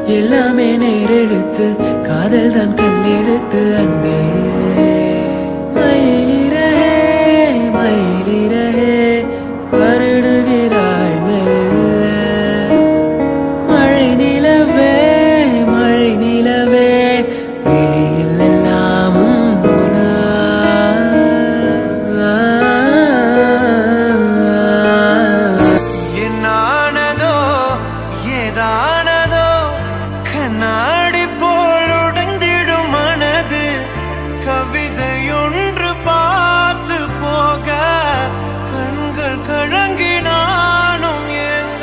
எல்லாமே நேரெழுத்து காதல் தான் கண்ணெழுத்து அன்பே மயிலிறகே மயிலிறகே வருடுகிறாய் மெல்ல மழை நிலவே மழை நிலவே விழியில் எல்லாம் உன்னுனா. என்னானதோ ஏதானதோ கண்ணாடி போல் உடைந்திடும் மனது கவிதையொன்று பார்த்து போக கண்கள் கழங்கி நானும் எங்க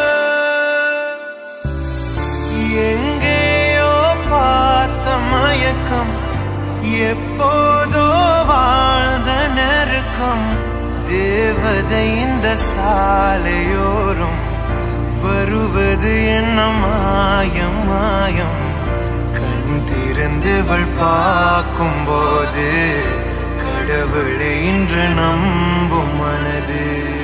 எங்கேயோ பார்த்த மயக்கம் எப்போதோ வாழ்ந்த நெருக்கம் தேவதை இந்த சாலையோரம் வருவது என்ன மாயம் மாயம் கண் திறந்தவள் பார்க்கும் போது கடவுளை இன்று நம்பும் மனது